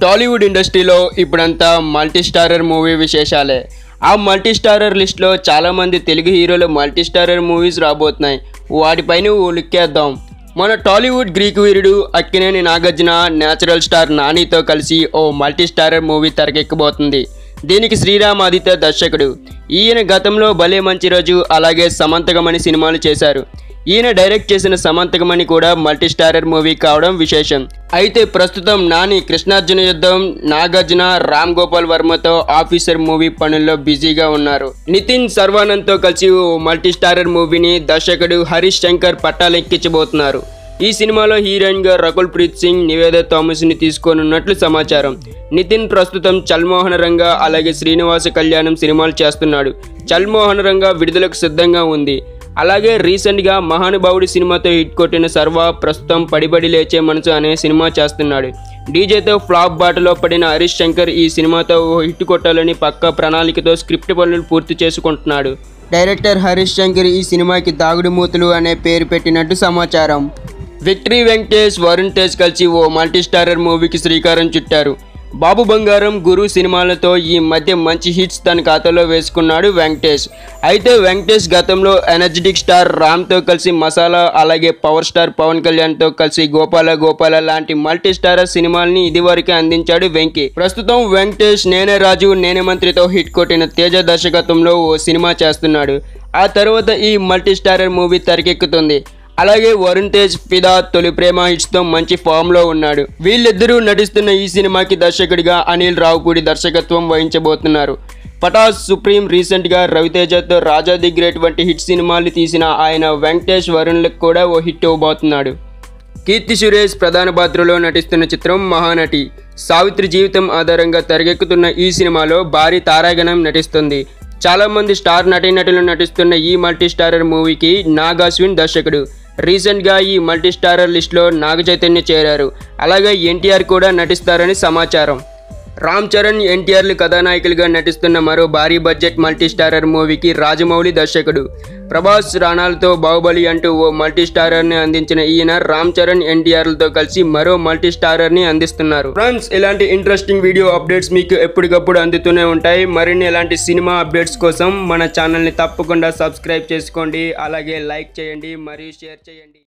టాలీవుడ్ ఇండస్ట్రీలో ఇప్పుడంతా multi starrer movie విశేషాలే ఆ మల్టీ స్టారర్ లిస్ట్లో చాలామంది తెలుగు హీరోలు మల్టీ స్టారర్ మూవీస్ రాబోతున్నాయి వాటిపైన ఓ లుక్కేద్దాం మన టాలీవుడ్ గ్రీక్ వీరుడు అక్కినేని నాగార్జున నేచురల్ స్టార్ నానితో కలిసి ఓ మల్టీ స్టారర్ మూవీ తెరకెక్కబోతుంది దీనికి శ్రీరామ్ ఆదిత్య దర్శకుడు ఈయన గతంలో భలే మంచి రోజు అలాగే సమంతకమణి సినిమాలు చేశారు ఈయన డైరెక్ట్ చేసిన సమంతకమణి కూడా మల్టీ స్టారర్ మూవీ కావడం విశేషం అయితే ప్రస్తుతం నాని కృష్ణార్జున యుద్ధం నాగార్జున రామ్ గోపాల్ వర్మతో ఆఫీసర్ మూవీ పనుల్లో బిజీగా ఉన్నారు నితిన్ సర్వానంద్తో కలిసి ఓ మల్టీ స్టారర్ మూవీని దర్శకుడు హరీష్ శంకర్ పట్టాలెక్కించబోతున్నారు ఈ సినిమాలో హీరోయిన్ గా రకుల్ ప్రీత్ సింగ్ నివేద థామస్ ని తీసుకోనున్నట్లు సమాచారం నితిన్ ప్రస్తుతం చల్మోహన రంగా అలాగే శ్రీనివాస కళ్యాణం సినిమాలు చేస్తున్నాడు చల్మోహన రంగా విడుదలకు సిద్ధంగా ఉంది అలాగే రీసెంట్గా మహానుభావుడి సినిమాతో హిట్ కొట్టిన సర్వ ప్రస్తుతం పడిబడి లేచే మనసు అనే సినిమా చేస్తున్నాడు డీజేతో ఫ్లాప్ బాటలో పడిన హరీష్ శంకర్ ఈ సినిమాతో ఓ హిట్ కొట్టాలని పక్క ప్రణాళికతో స్క్రిప్ట్ పనులు పూర్తి చేసుకుంటున్నాడు డైరెక్టర్ హరీష్ శంకర్ ఈ సినిమాకి దాగుడు మూతలు అనే పేరు పెట్టినట్టు సమాచారం విక్టరీ వెంకటేష్ వరుణ్ తేజ్ కలిసి ఓ మల్టీ స్టారర్ మూవీకి శ్రీకారం చుట్టారు బాబు బంగారం గురు సినిమాలతో ఈ మధ్య మంచి హిట్స్ తన ఖాతాలో వేసుకున్నాడు వెంకటేష్ అయితే వెంకటేష్ గతంలో ఎనర్జెటిక్ స్టార్ రామ్తో కలిసి మసాలా అలాగే పవర్ స్టార్ పవన్ కళ్యాణ్తో కలిసి గోపాల గోపాల లాంటి మల్టీ స్టారర్ సినిమాల్ని ఇదివరకే అందించాడు వెంకీ ప్రస్తుతం వెంకటేష్ నేనే రాజు నేనే మంత్రితో హిట్ కొట్టిన తేజ దర్శకత్వంలో ఓ సినిమా చేస్తున్నాడు ఆ తర్వాత ఈ మల్టీ స్టారర్ మూవీ తెరకెక్కుతుంది అలాగే వరుణ్ తేజ్ ఫిదా తొలి ప్రేమ హిట్స్ తో మంచి ఫామ్ లో ఉన్నాడు వీళ్ళిద్దరూ నటిస్తున్న ఈ సినిమాకి దర్శకుడిగా అనిల్ రావుపూడి దర్శకత్వం వహించబోతున్నారు పటాస్ సుప్రీం రీసెంట్ గా రవితేజతో రాజా ది గ్రేట్ వంటి హిట్ సినిమాలు తీసిన ఆయన వెంకటేష్ వరుణ్లకు కూడా ఓ హిట్ ఇవ్వబోతున్నాడు కీర్తి సురేష్ ప్రధాన పాత్రలో నటిస్తున్న చిత్రం మహానటి సావిత్రి జీవితం ఆధారంగా తెరకెక్కుతున్న ఈ సినిమాలో భారీ తారాగణం నటిస్తుంది చాలా మంది స్టార్ నటీనటులు నటిస్తున్న ఈ మల్టీ స్టారర్ మూవీకి నాగ్ అశ్విన్ దర్శకుడు రీసెంట్గా ఈ మల్టీ స్టారర్ లిస్ట్లో నాగ చైతన్య చేరారు అలాగే ఎన్టీఆర్ కూడా నటిస్తారని సమాచారం రామ్ చరణ్ ఎన్టీఆర్లు కథానాయకులుగా నటిస్తున్న మరో భారీ బడ్జెట్ మల్టీ స్టారర్ మూవీకి రాజమౌళి దర్శకుడు ప్రభాస్ రాణాలతో బాహుబలి అంటూ ఓ మల్టీ స్టారర్ని అందించిన ఈయన రామ్ చరణ్ ఎన్టీఆర్లతో కలిసి మరో మల్టీ స్టారర్ని అందిస్తున్నారు ఫ్రెండ్స్ ఇలాంటి ఇంట్రెస్టింగ్ వీడియో అప్డేట్స్ మీకు ఎప్పటికప్పుడు అందుతూనే ఉంటాయి మరిన్ని ఇలాంటి సినిమా అప్డేట్స్ కోసం మన ఛానల్ని తప్పకుండా సబ్స్క్రైబ్ చేసుకోండి అలాగే లైక్ చేయండి మరియు షేర్ చేయండి